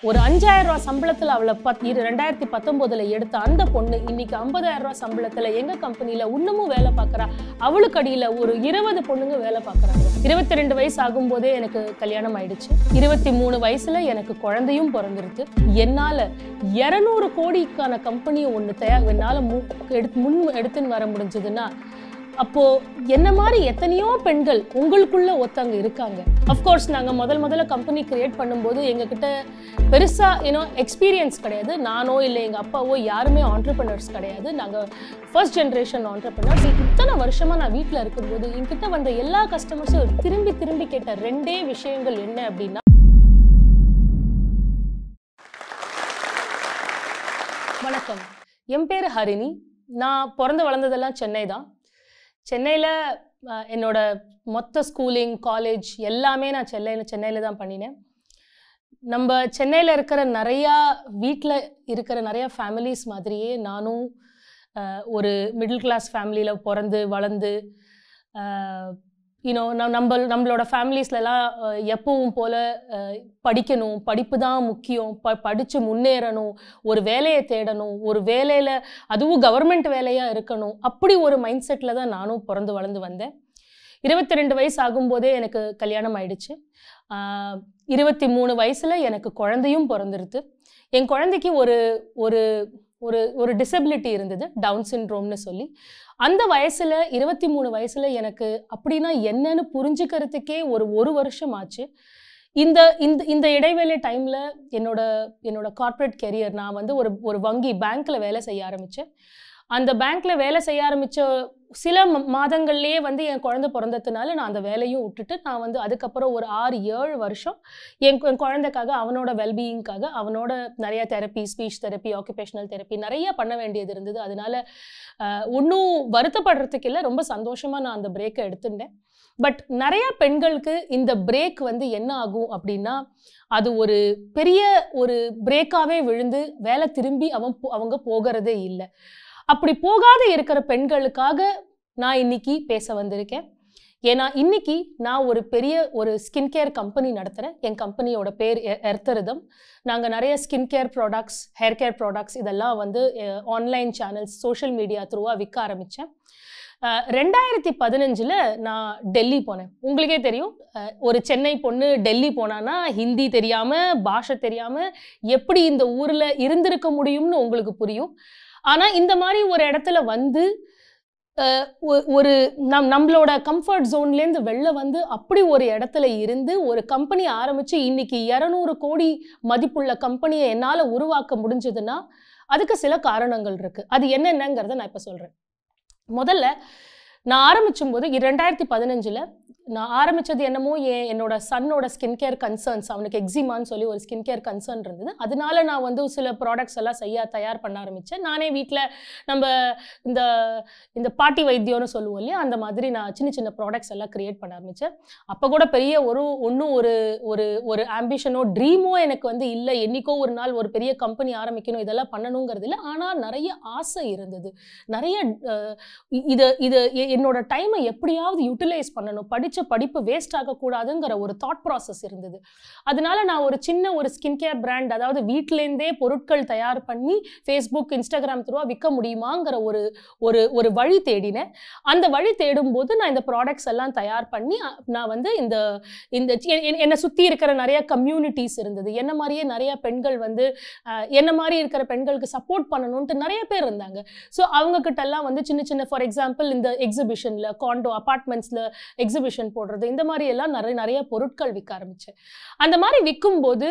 ஒரு அஞ்சாயிரம் ரூபாய் சம்பளத்துல அவளை பத் இரு ரெண்டாயிரத்தி பத்தொன்பதுல எடுத்த அந்த பொண்ணு இன்னைக்கு ஐம்பதாயிரம் ரூபாய் சம்பளத்துல எங்க கம்பெனில இன்னமும் வேலை பார்க்கறா அவளுக்கு அடியில ஒரு இருபது பொண்ணுங்க வேலை பார்க்கறாங்க இருபத்தி ரெண்டு வயசு ஆகும்போதே எனக்கு கல்யாணம் ஆயிடுச்சு இருபத்தி மூணு வயசுல எனக்கு குழந்தையும் பிறந்துருது என்னால இருநூறு கோடிக்கான கம்பெனியை ஒன்று தயார் என்னால மு- எடுத்து முன் எடுத்துன்னு வர முடிஞ்சதுன்னா அப்போ என்ன மாதிரி எத்தனையோ பெண்கள் உங்களுக்குள்ள ஒருத்தவங்க இருக்காங்க அஃப்கோர்ஸ் நாங்க முதல் முதல்ல கம்பெனி கிரியேட் பண்ணும்போது எங்ககிட்ட பெருசா ஏன்னோ எக்ஸ்பீரியன்ஸ் கிடையாது நானோ இல்லை எங்க அப்பாவோ யாருமே ஆண்டர்பனர்ஸ் கிடையாது நாங்க ஃபர்ஸ்ட் ஜென்ரேஷன் ஆண்டர்பனர்ஸ் இத்தனை வருஷமா நான் வீட்டில் இருக்கும்போது என்கிட்ட வந்த எல்லா கஸ்டமர்ஸும் திரும்பி திரும்பி கேட்ட ரெண்டே விஷயங்கள் என்ன அப்படின்னா வணக்கம் என் பேர் ஹரிணி நான் பிறந்து வளர்ந்ததெல்லாம் சென்னை தான் சென்னையில் என்னோட மொத்த ஸ்கூலிங் காலேஜ் எல்லாமே நான் சென்னையில் சென்னையில் தான் பண்ணினேன் நம்ம சென்னையில் இருக்கிற நிறையா வீட்டில் இருக்கிற நிறையா ஃபேமிலிஸ் மாதிரியே நானும் அஹ், ஒரு மிடில் கிளாஸ் ஃபேமிலியில் பிறந்து வளர்ந்து யூனோ நம்ம நம்மளோட ஃபேமிலிஸ்லலாம் எப்பவும் போல் படிக்கணும் படிப்பு தான் முக்கியம் ப படித்து முன்னேறணும் ஒரு வேலையை தேடணும் ஒரு வேலையில் அதுவும் கவர்மெண்ட் வேலையாக இருக்கணும் அப்படி ஒரு மைண்ட் செட்டில் தான் நானும் பிறந்து வளர்ந்து வந்தேன் இருபத்தி ரெண்டு வயசு ஆகும்போதே எனக்கு கல்யாணம் ஆயிடுச்சு ஆஹ் இருபத்தி மூணு வயசில் எனக்கு குழந்தையும் பிறந்துருது என் குழந்தைக்கு ஒரு ஒரு ஒரு ஒரு டிசபிலிட்டி இருந்தது டவுன் சிண்ட்ரோம்னு சொல்லி அந்த வயசில் இருபத்தி மூணு வயசில் எனக்கு அப்படின்னா என்னன்னு புரிஞ்சுக்கிறதுக்கே ஒரு ஒரு வருஷம் ஆச்சு இந்த இந்த இந்த இடைவேளை டைமில் என்னோட என்னோட கார்ப்பரேட் கெரியர் நான் வந்து ஒரு ஒரு வங்கி பேங்க்கில் வேலை செய்ய ஆரம்பித்தேன் அந்த பேங்க்கில் வேலை செய்ய ஆரம்பித்த சில ம- மாதங்கள்லயே வந்து என் குழந்தை பிறந்ததுனால நான் அந்த வேலையும் விட்டுட்டு நான் வந்து அதுக்கப்புறம் ஒரு ஆறு ஏழு வருஷம் என் கு- என் குழந்தைக்காக அவனோட வெல்பீயிங்காக அவனோட நிறைய therapy speech therapy occupational therapy நிறைய பண்ண வேண்டியது இருந்தது அதனால ஒன்றும் வருத்தப்படுறதுக்கு இல்லை ரொம்ப சந்தோஷமாக நான் அந்த பிரேக்கை எடுத்துட்டேன் பட் நிறைய பெண்களுக்கு இந்த பிரேக் வந்து என்ன ஆகும் அப்படின்னா அது ஒரு பெரிய ஒரு பிரேக்காவே விழுந்து வேலை திரும்பி அவன் போ- அவங்க போகிறதே இல்லை அப்படி போகாத இருக்கிற பெண்களுக்காக நான் இன்னைக்கு பேச வந்திருக்கேன் ஏன்னா இன்னைக்கு நான் ஒரு பெரிய ஒரு ஸ்கின் கேர் கம்பெனி நடத்துகிறேன் என் கம்பெனியோட பேர் எ- எர்த்தரிதம் நாங்கள் நிறைய skin care products hair care products இதெல்லாம் வந்து ஆன்லைன் சேனல்ஸ் சோஷியல் மீடியா த்ரூவாக விற்க ஆரம்பித்தேன் ரெண்டாயிரத்தி பதினஞ்சில் நான் டெல்லி போனேன் உங்களுக்கே தெரியும் அஹ், ஒரு சென்னை பொண்ணு டெல்லி போனான்னா ஹிந்தி தெரியாமல் பாஷை தெரியாமல் எப்படி இந்த ஊரில் இருந்திருக்க முடியும்னு உங்களுக்கு புரியும் ஆனால் இந்த மாதிரி ஒரு இடத்துல வந்து அஹ், ஒ- ஒரு நம் நம்மளோட கம்ஃபர்ட் ஜோன்லேருந்து வெளில வந்து அப்படி ஒரு இடத்துல இருந்து ஒரு கம்பெனி ஆரம்பித்து இன்னைக்கு இரநூறு கோடி மதிப்புள்ள கம்பெனியை என்னால் உருவாக்க முடிஞ்சதுன்னா அதுக்கு சில காரணங்கள் இருக்குது அது என்னென்னங்கிறத நான் இப்போ சொல்கிறேன் முதல்ல நான் ஆரம்பிச்சும் போது ரெண்டாயிரத்தி பதினஞ்சில் நான் ஆரம்பிச்சது என்னமோ என் என்னோட சன்னோட ஸ்கின் கேர் கன்சர்ன்ஸ் அவனுக்கு எக்ஸிமான்னு சொல்லி ஒரு ஸ்கின் கேர் கன்சர்ன் இருந்தது அதனால நான் வந்து சில ப்ராடக்ட்ஸ் எல்லாம் செய்ய தயார் பண்ண ஆரம்பித்தேன் நானே வீட்டில் நம்ம இந்த இந்த பாட்டி வைத்தியம்னு சொல்லுவோம் இல்லையா அந்த மாதிரி நான் சின்ன சின்ன ப்ராடக்ட்ஸ் எல்லாம் கிரியேட் பண்ண ஆரம்பித்தேன் அப்போ கூட பெரிய ஒரு ஒன்றும் ஒரு ஒரு ஒரு ஆம்பிஷனோ ட்ரீமோ எனக்கு வந்து இல்லை என்னைக்கோ ஒரு நாள் ஒரு பெரிய கம்பெனி ஆரம்பிக்கணும் இதெல்லாம் பண்ணணுங்கிறது இல்லை ஆனால் நிறைய ஆசை இருந்தது நிறைய அஹ், இ- இது இது எ- என்னோட டைமை எப்படியாவது யூட்டிலைஸ் பண்ணணும் படித்த படிப்பு வேஸ்ட் ஆகக்கூடாதுங்கிற ஒரு தாட் ப்ராசஸ் இருந்தது அதனால நான் ஒரு சின்ன ஒரு ஸ்கின் கேர் பிராண்ட் அதாவது வீட்டிலேருந்தே பொருட்கள் தயார் பண்ணி ஃபேஸ்புக் இன்ஸ்டாகிராம் த்ரூவா விற்க முடியுமாங்கிற ஒரு ஒரு ஒரு வழி தேடினேன் அந்த வழி தேடும்போது நான் இந்த ப்ராடக்ட்ஸ் எல்லாம் தயார் பண்ணி அ, நான் வந்து இந்த இந்த சி- எ- எ- என்னை சுற்றி இருக்கிற நிறைய கம்யூனிட்டிஸ் இருந்தது என்ன மாதிரியே நிறைய பெண்கள் வந்து அஹ், என்ன மாதிரி இருக்கிற பெண்களுக்கு சப்போர்ட் பண்ணணும்ட்டு நிறைய பேர் இருந்தாங்க ஸோ அவங்க கிட்ட எல்லாம் வந்து சின்ன சின்ன ஃபார் எக்ஸாம்பிள் இந்த எக்ஸிபிஷனில் காண்டோ அப்பார்ட்மெண்ட்ஸில் எக்ஸிபிஷன் போடுறது இந்த மாதிரி எல்லாம் நிறைய நிறைய பொருட்கள் விற்க ஆரம்பித்தேன் அந்த மாதிரி விற்கும்போது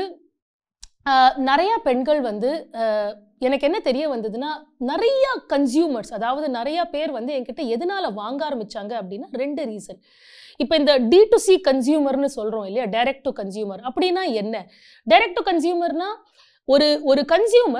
ஆஹ், நிறைய பெண்கள் வந்து ஆஹ், எனக்கு என்ன தெரிய வந்ததுன்னா நிறைய கன்சியூமர்ஸ் அதாவது நிறைய பேர் வந்து என்கிட்ட எதனால வாங்க ஆரம்பிச்சாங்க அப்படின்னா ரெண்டு ரீசன் இப்போ இந்த டி டு சி கன்சியூமர்னு சொல்கிறோம் இல்லையா டைரக்ட் டு கன்சியூமர் அப்படின்னா என்ன டைரக்ட் டு கன்சியூமர்னா ஒரு ஒரு கன்சியூமர்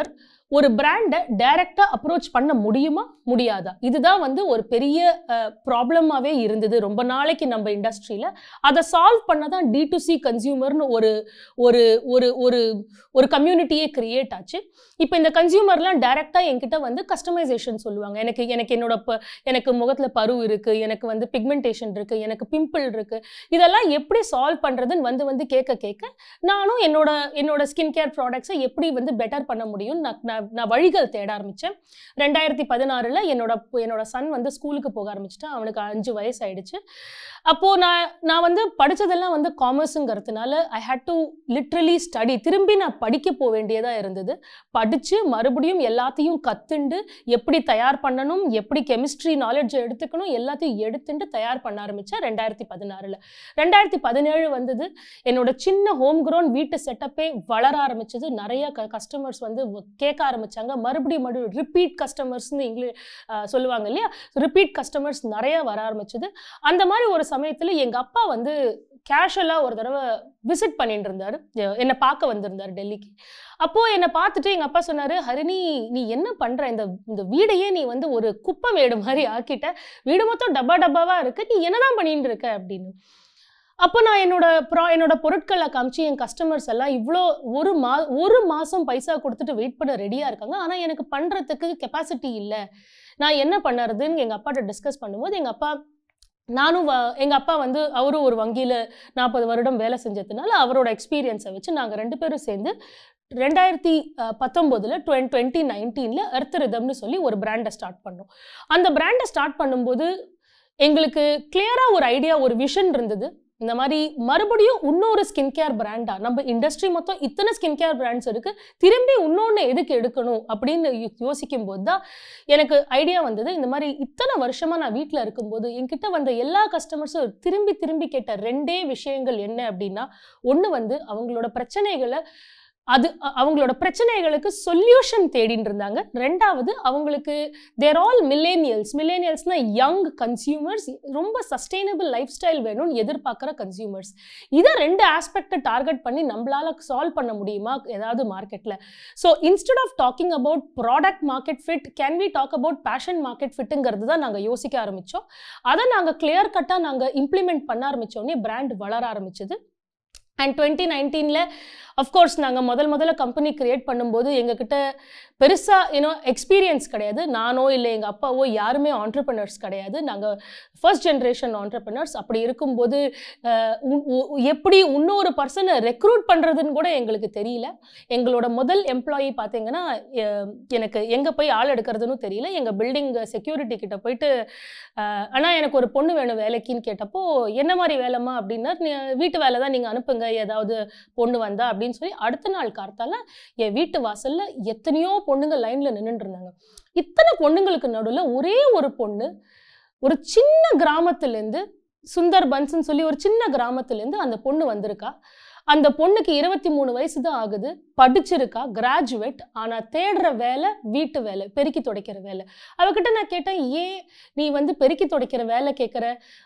ஒரு பிராண்டை டைரக்டா அப்ரோச் பண்ண முடியுமா முடியாதா இதுதான் வந்து ஒரு பெரிய ப்ராப்ளமாவே இருந்தது ரொம்ப நாளைக்கு நம்ம இண்டஸ்ட்ரியில அதை சால்வ் பண்ண தான் டி டு சி கன்சியூமர்னு ஒரு ஒரு ஒரு ஒரு ஒரு கம்யூனிட்டியே கிரியேட் ஆச்சு இப்போ இந்த கன்சியூமர்லாம் டைரெக்டாக என்கிட்ட வந்து கஸ்டமைசேஷன் சொல்லுவாங்க எனக்கு எனக்கு என்னோட ப எனக்கு முகத்தில் பரு இருக்குது எனக்கு வந்து பிக்மெண்டேஷன் இருக்குது எனக்கு பிம்பிள் இருக்குது இதெல்லாம் எப்படி சால்வ் பண்ணுறதுன்னு வந்து வந்து கேட்க கேட்க நானும் என்னோட என்னோட ஸ்கின் கேர் ப்ராடக்ட்ஸை எப்படி வந்து பெட்டர் பண்ண முடியும்னு நான் நான் நான் வழிகள் தேட ஆரம்பித்தேன் ரெண்டாயிரத்தி பதினாறில் என்னோட என்னோட சன் வந்து ஸ்கூலுக்கு போக ஆரம்பிச்சிட்டான் அவனுக்கு அஞ்சு வயசு ஆயிடுச்சு அப்போது நான் நான் வந்து படித்ததெல்லாம் வந்து காமர்ஸுங்கிறதுனால I had to literally study திரும்பி நான் படிக்க போக வேண்டியதாக இருந்தது படித்து மறுபடியும் எல்லாத்தையும் கற்றுண்டு எப்படி தயார் பண்ணணும் எப்படி கெமிஸ்ட்ரி நாலேஜ் எடுத்துக்கணும் எல்லாத்தையும் எடுத்துட்டு தயார் பண்ண ஆரம்பித்தேன் ரெண்டாயிரத்தி பதினாறில் ரெண்டாயிரத்தி பதினேழு வந்தது என்னோட சின்ன ஹோம் க்ரோன் வீட்டு செட்டப்பே வளர ஆரம்பிச்சது நிறைய க கஸ்டமர்ஸ் வந்து வ- கேட்க ஆரம்பிச்சாங்க மறுபடியும் மறுபடியும் ரிப்பீட் கஸ்டமர்ஸ்னு இங்கிலீஷ் சொல்லுவாங்க இல்லையா ரிப்பீட் கஸ்டமர்ஸ் நிறைய வர ஆரம்பிச்சது அந்த மாதிரி ஒரு சமயத்தில் எங்கள் அப்பா வந்து கேஷுவலாக ஒரு தடவை விசிட் பண்ணிட்டு இருந்தார் என்னை பார்க்க வந்திருந்தார் டெல்லிக்கு அப்போது என்னை பார்த்துட்டு எங்கள் அப்பா சொன்னார் ஹரிணி நீ என்ன பண்ணுற இந்த இந்த வீடையே நீ வந்து ஒரு குப்பை மேடு மாதிரி ஆக்கிட்ட வீடு மொத்தம் டப்பா டப்பாவாக இருக்கு நீ என்னதான் பண்ணிட்டு இருக்க அப்படின்னு அப்போ நான் என்னோட ப்ரா என்னோட பொருட்களை காமிச்சு என் கஸ்டமர்ஸ் எல்லாம் இவ்வளோ ஒரு மா ஒரு மாதம் பைசா கொடுத்துட்டு வெயிட் பண்ண ரெடியாக இருக்காங்க ஆனால் எனக்கு பண்ணுறதுக்கு கெப்பாசிட்டி இல்லை நான் என்ன பண்ணுறதுன்னு எங்கள் அப்பாட்ட டிஸ்கஸ் பண்ணும்போது எங்கள் அப்பா நானும் வ- எங்க அப்பா வந்து அவரும் ஒரு வங்கியில நாற்பது வருடம் வேலை செஞ்சதுனால அவரோட எக்ஸ்பீரியன்ஸை வச்சு நாங்க ரெண்டு பேரும் சேர்ந்து ரெண்டாயிரத்தி பத்தொம்போதில் டுவென் டுவெண்ட்டி நைன்டீனில் எர்த் ரிதம்னு சொல்லி ஒரு பிராண்டை ஸ்டார்ட் பண்ணோம் அந்த பிராண்டை ஸ்டார்ட் பண்ணும்போது எங்களுக்கு கிளியராக ஒரு ஐடியா ஒரு விஷன் இருந்தது இந்த மாதிரி மறுபடியும் இன்னொரு ஸ்கின் கேர் பிராண்டா நம்ம இண்டஸ்ட்ரி மொத்தம் இத்தனை ஸ்கின் கேர் பிராண்ட்ஸ் இருக்கு திரும்பி இன்னொன்று எதுக்கு எடுக்கணும் அப்படின்னு யோ- யோசிக்கும் போது தான் எனக்கு ஐடியா வந்தது இந்த மாதிரி இத்தனை வருஷமா நான் வீட்டில் இருக்கும்போது என்கிட்ட வந்த எல்லா கஸ்டமர்ஸும் திரும்பி திரும்பி கேட்ட ரெண்டே விஷயங்கள் என்ன அப்படின்னா ஒன்று வந்து அவங்களோட பிரச்சனைகளை அது அ- அவங்களோட பிரச்சனைகளுக்கு சொல்யூஷன் தேடிட்டு இருந்தாங்க ரெண்டாவது அவங்களுக்கு தேர் ஆல் மில்லேனியல்ஸ் மில்லேனியல்ஸ்னா யங் கன்சியூமர்ஸ் ரொம்ப சஸ்டைனபிள் லைஃப் ஸ்டைல் வேணும்னு எதிர்பார்க்குற கன்சியூமர்ஸ் இதை ரெண்டு ஆஸ்பெக்டை டார்கெட் பண்ணி நம்மளால சால்வ் பண்ண முடியுமா ஏதாவது மார்க்கெட்டில் so instead of talking about product market fit can we talk about passion market ஃபிட்டுங்கிறது தான் நாங்கள் யோசிக்க ஆரம்பித்தோம் அதை நாங்கள் கிளியர் கட்டாக நாங்கள் இம்ப்ளிமெண்ட் பண்ண ஆரம்பித்தோடனே பிராண்ட் வளர ஆரம்பிச்சது அண்ட் டுவெண்ட்டி நைன்டீனில் அஃப்கோர்ஸ் நாங்கள் முதல் முதல்ல கம்பெனி கிரியேட் பண்ணும்போது எங்ககிட்ட பெருசாக யூனோ எக்ஸ்பீரியன்ஸ் கிடையாது நானோ இல்லை எங்கள் அப்பாவோ யாருமே ஆண்டர்பனர்ஸ் கிடையாது நாங்கள் ஃபர்ஸ்ட் ஜென்ரேஷன் ஆண்டர்பனர்ஸ் அப்படி இருக்கும்போது அஹ், உ- உ- எப்படி இன்னொரு பர்சனை ரெக்ரூட் பண்ணுறதுன்னு கூட எங்களுக்கு தெரியல எங்களோட முதல் எம்ப்ளாயி பார்த்தீங்கன்னா அஹ், எனக்கு எங்கே போய் ஆள் எடுக்கிறதுன்னு தெரியல எங்கள் பில்டிங் செக்யூரிட்டி கிட்ட போயிட்டு அஹ், அண்ணா எனக்கு ஒரு பொண்ணு வேணும் வேலைக்குன்னு கேட்டப்போ என்ன மாதிரி வேலைம்மா அப்படின்னா "நீ வீட்டு வேலை தான் நீங்கள் அனுப்புங்க ஏதாவது பொண்ணு வந்தா அப்படின்னு சொல்லி அடுத்த நாள் கார்த்தால என் வீட்டு வாசல்ல எத்தனையோ பொண்ணுங்க லைன்ல நின்னுட்டு இருந்தாங்க இத்தனை பொண்ணுங்களுக்கு நடுவில் ஒரே ஒரு பொண்ணு ஒரு சின்ன கிராமத்துலேருந்து சுந்தர் பன்ஸ்ன்னு சொல்லி ஒரு சின்ன கிராமத்துலேருந்து அந்த பொண்ணு வந்திருக்கா அந்த பொண்ணுக்கு இருபத்தி மூணு வயசு தான் ஆகுது படிச்சிருக்கா கிராஜுவேட் ஆனால் தேடுற வேலை வீட்டு வேலை பெருக்கி துடைக்கிற வேலை அவகிட்ட நான் கேட்டேன் ஏன் நீ வந்து பெருக்கி துடைக்கிற வேலை கேட்குற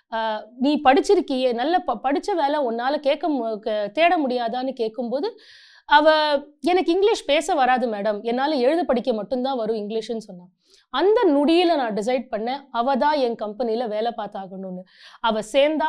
நீ படிச்சிருக்கியே நல்ல ப படித்த வேலை உன்னால் கேட்க மு- க- தேட முடியாதான்னு கேட்கும்போது அவ எனக்கு இங்கிலீஷ் பேச வராது மேடம் என்னால் எழுத படிக்க மட்டும்தான் வரும் இங்கிலீஷ்னு சொன்னான் அந்த நொடியில் நான் டிசைட் பண்ணேன் அவ தான் என் கம்பெனியில் வேலை பார்த்தாகணும்னு அவ சேர்ந்தா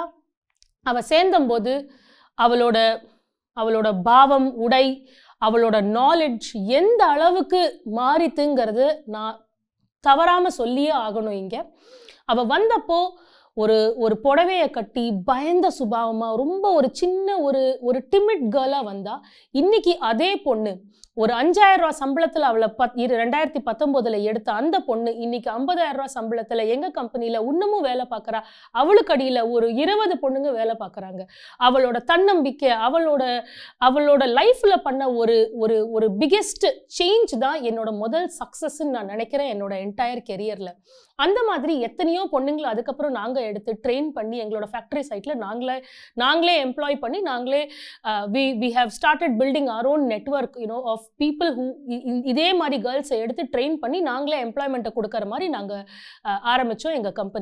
அவ சேர்ந்தம்போது அவளோட அவளோட பாவம் உடை அவளோட நாலேஜ் எந்த அளவுக்கு மாறித்துங்கிறது நான் தவறாம சொல்லியே ஆகணும் இங்க அவ வந்தப்போ ஒரு ஒரு புடவையை கட்டி பயந்த சுபாவமா ரொம்ப ஒரு சின்ன ஒரு ஒரு டிமிட் கேர்லா வந்தா இன்னைக்கு அதே பொண்ணு ஒரு அஞ்சாயிரம் ரூபாய் சம்பளத்துல அவளை பத் இரு ரெண்டாயிரத்தி பத்தொன்பதுல எடுத்த அந்த பொண்ணு இன்னைக்கு ஐம்பதாயிரம் ரூபாய் சம்பளத்துல எங்க கம்பெனில இன்னமும் வேலை பார்க்கறா அவளுக்கு அடியில ஒரு இருபது பொண்ணுங்க வேலை பார்க்கறாங்க அவளோட தன்னம்பிக்கை அவளோட அவளோட லைஃப்ல பண்ண ஒரு ஒரு ஒரு பிக்கெஸ்ட் சேஞ்ச் தான் என்னோட முதல் சக்சஸ்ன்னு நான் நினைக்கிறேன் என்னோட என்டையர் கெரியர்ல அந்த மாதிரி எத்தனையோ பொண்ணுங்களை அதுக்கப்புறம் நாங்க எடுத்து ட்ரெயின் பண்ணி எங்களோட ஃபேக்டரி சைட்ல நாங்களே நாங்களே எம்ப்ளாய் பண்ணி நாங்களே we we have started building our own network you know of people who இதே மாதிரி கேர்ள்ஸை எடுத்து ட்ரெயின் பண்ணி நாங்களே எம்ப்ளாய்மெண்ட்டை கொடுக்குற மாதிரி நாங்கள் ஆரம்பித்தோம் எங்கள் கம்பெனியில்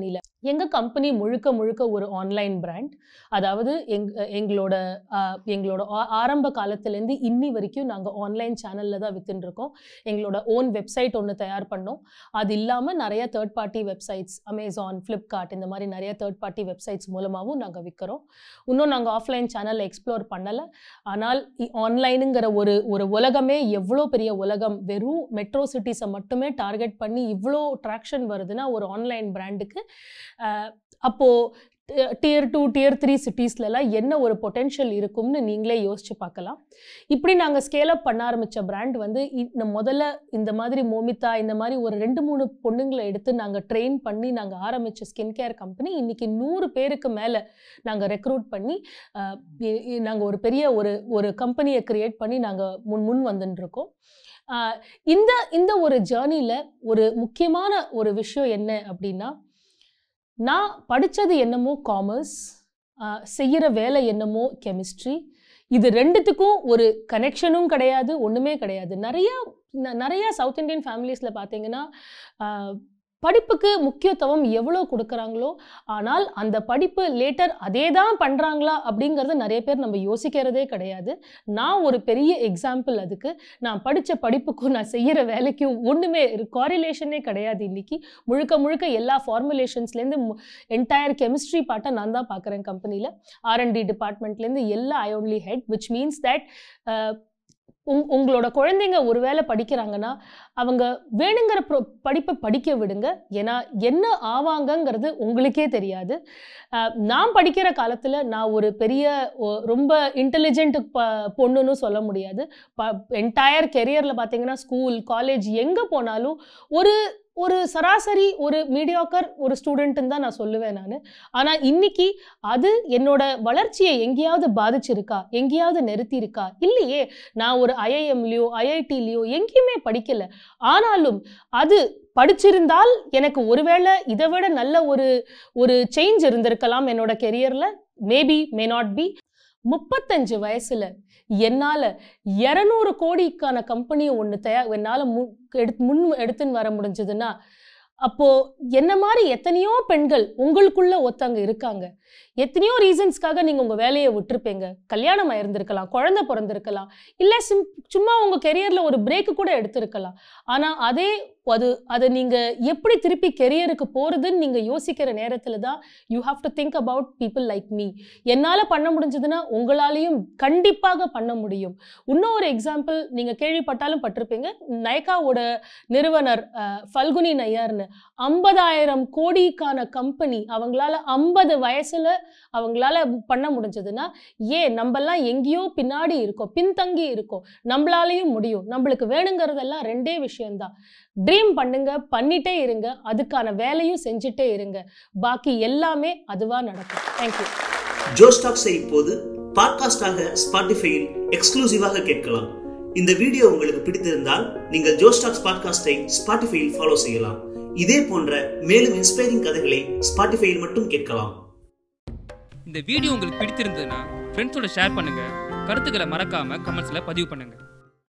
எங்கள் கம்பெனி முழுக்க முழுக்க ஒரு ஆன்லைன் பிராண்ட் அதாவது எங் எங்களோட ஆஹ், எங்களோட ஆ- ஆரம்ப காலத்துலேருந்து இன்னி வரைக்கும் நாங்கள் ஆன்லைன் சேனலில் தான் வித்துன்னு இருக்கோம் எங்களோட ஓன் வெப்சைட் ஒன்று தயார் பண்ணோம் அது இல்லாமல் நிறைய third party websites Amazon Flipkart இந்த மாதிரி நிறைய தேர்ட் பார்ட்டி வெப்சைட்ஸ் மூலமாகவும் நாங்கள் விற்கிறோம் இன்னும் நாங்கள் ஆஃப்லைன் சேனலில் எக்ஸ்ப்ளோர் பண்ணலை ஆனால் ஆன்லைனுங்கிற ஒரு ஒரு உலகமே எவ்வளோ பெரிய உலகம் வெறும் மெட்ரோ சிட்டிஸை மட்டுமே டார்கெட் பண்ணி இவ்வளோ ட்ராக்ஷன் வருதுன்னா ஒரு ஆன்லைன் பிராண்டுக்கு அப்போது டியர் டூ டியர் த்ரீ சிட்டிஸ்லலாம் என்ன ஒரு பொட்டென்ஷியல் இருக்கும்னு நீங்களே யோசிச்சு பார்க்கலாம் இப்படி நாங்கள் ஸ்கேல் அப் பண்ண ஆரம்பித்த பிராண்ட் வந்து இந்த முதல்ல இந்த மாதிரி மோமிதா இந்த மாதிரி ஒரு ரெண்டு மூணு பொண்ணுங்களை எடுத்து நாங்கள் ட்ரெயின் பண்ணி நாங்கள் ஆரம்பித்த ஸ்கின் கேர் கம்பெனி இன்றைக்கி நூறு பேருக்கு மேலே நாங்கள் ரெக்ரூட் பண்ணி நாங்கள் ஒரு பெரிய ஒரு ஒரு கம்பெனியை க்ரியேட் பண்ணி நாங்கள் முன் முன் வந்துட்டுருக்கோம் ஆஹ் இந்த இந்த ஒரு ஜேர்னியில் ஒரு முக்கியமான ஒரு விஷயம் என்ன அப்படின்னா நான் படித்தது என்னமோ காமர்ஸ் செய்கிற வேலை என்னமோ கெமிஸ்ட்ரி இது ரெண்டுத்துக்கும் ஒரு கனெக்ஷனும் கிடையாது ஒன்றுமே கிடையாது நிறைய ந- நிறைய சவுத் இந்தியன் ஃபேமிலிஸில் பார்த்தீங்கன்னா ஆஹ், படிப்புக்கு முக்கியத்துவம் எவ்வளோ கொடுக்குறாங்களோ ஆனால் அந்த படிப்பு லேட்டர் அதே தான் பண்ணுறாங்களா அப்படிங்கிறத நிறைய பேர் நம்ம யோசிக்கிறதே கிடையாது நான் ஒரு பெரிய எக்ஸாம்பிள் அதுக்கு நான் படித்த படிப்புக்கும் நான் செய்கிற வேலைக்கும் ஒன்றுமே காரிலேஷனே கிடையாது இன்னைக்கு முழுக்க முழுக்க எல்லா ஃபார்முலேஷன்ஸ்லேருந்து என்டையர் கெமிஸ்ட்ரி பார்ட்டை நான் தான் பார்க்குறேன் கம்பெனியில் ஆர்என்டி டிபார்ட்மெண்ட்லேருந்து எல்லா I only head which means that உங் உங்களோட குழந்தைங்க ஒரு வேளை படிக்கிறாங்கன்னா அவங்க வேணுங்கிற ப்ரொ படிப்பை படிக்க விடுங்க ஏன்னா என்ன ஆவாங்கங்கிறது உங்களுக்கே தெரியாது அஹ், நான் படிக்கிற காலத்தில் நான் ஒரு பெரிய ஒ- ரொம்ப இன்டெலிஜென்ட் ப பொண்ணுன்னு சொல்ல முடியாது ப என்டையர் கெரியரில் பார்த்தீங்கன்னா ஸ்கூல் காலேஜ் எங்கே போனாலும் ஒரு ஒரு சராசரி ஒரு மீடியாக்கர் ஒரு ஸ்டூடெண்ட்டுன்னு தான் நான் சொல்லுவேன் நான் ஆனால் இன்னைக்கு அது என்னோட வளர்ச்சியை எங்கேயாவது பாதிச்சிருக்கா எங்கேயாவது நிறுத்தி இருக்கா இல்லையே நான் ஒரு ஐஐஎம்லேயோ ஐஐடிலேயோ எங்கேயுமே படிக்கல ஆனாலும் அது படிச்சிருந்தால் எனக்கு ஒருவேளை இதை விட நல்ல ஒரு ஒரு சேஞ்ச் இருந்திருக்கலாம் என்னோட கெரியரில் மேபி மே நாட் பி முப்பத்தஞ்சு வயசுல என்னால் இரநூறு கோடிக்கான கம்பெனியை ஒன்று தயார் என்னால் மு எடுத்து முன் எடுத்துன்னு வர முடிஞ்சதுன்னா அப்போ என்ன மாதிரி எத்தனையோ பெண்கள் உங்களுக்குள்ள ஒருத்தவங்க இருக்காங்க எத்தனையோ ரீசன்ஸ்க்காக நீங்க உங்க வேலையை விட்டுருப்பீங்க கல்யாணம் ஆயிருந்திருக்கலாம் குழந்தை பிறந்திருக்கலாம் இல்ல சிம் சும்மா உங்க கெரியர்ல ஒரு பிரேக் கூட எடுத்திருக்கலாம் ஆனா அதே அது அதை நீங்க எப்படி திருப்பி கெரியருக்கு போறதுன்னு நீங்க யோசிக்கிற நேரத்துல தான் you have to think about people like me என்னால பண்ண முடிஞ்சதுன்னா உங்களாலையும் கண்டிப்பாக பண்ண முடியும் இன்னும் ஒரு எக்ஸாம்பிள் நீங்க கேள்விப்பட்டாலும் பட்டிருப்பீங்க நைகாவோட நிறுவனர் அஹ், ஃபல்குனி நையார்னு ஐம்பதாயிரம் கோடிக்கான கம்பெனி அவங்களால ஐம்பது வயசுல அவங்களால பண்ண முடிஞ்சதுன்னா ஏன் நம்மெல்லாம் எங்கேயோ பின்னாடி இருக்கோம் பின்தங்கி இருக்கோம் நம்மளாலையும் முடியும் நம்மளுக்கு வேணுங்கிறதெல்லாம் ரெண்டே விஷயம்தான் ட்ரீம் பண்ணுங்க பண்ணிட்டே இருங்க அதுக்கான வேலையும் செஞ்சுட்டே இருங்க பாக்கி எல்லாமே அதுவா நடக்கும் தேங்க்யூ ஜோ ஸ்டாக்ஸை இப்போது பாட்காஸ்டாக ஸ்பாட்டிஃபையில் எக்ஸ்க்ளூசிவாக கேட்கலாம் இந்த வீடியோ உங்களுக்கு பிடித்திருந்தால் நீங்கள் ஜோ ஸ்டாக்ஸ் பாட்காஸ்டை ஸ்பாட்டிஃபையில் ஃபாலோ செய்யலாம் இதே போன்ற மேலும் இன்ஸ்பைரிங் கதைகளை ஸ்பாட்டிஃபையில் மட்டும் கேட்கலாம் இந்த வீடியோ உங்களுக்கு பிடித்திருந்ததுன்னா ஃப்ரெண்ட்ஸோட ஷேர் பண்ணுங்க கருத்துக்களை மறக்காம கமெண்ட்ஸ்ல பதிவு பண்ணுங்க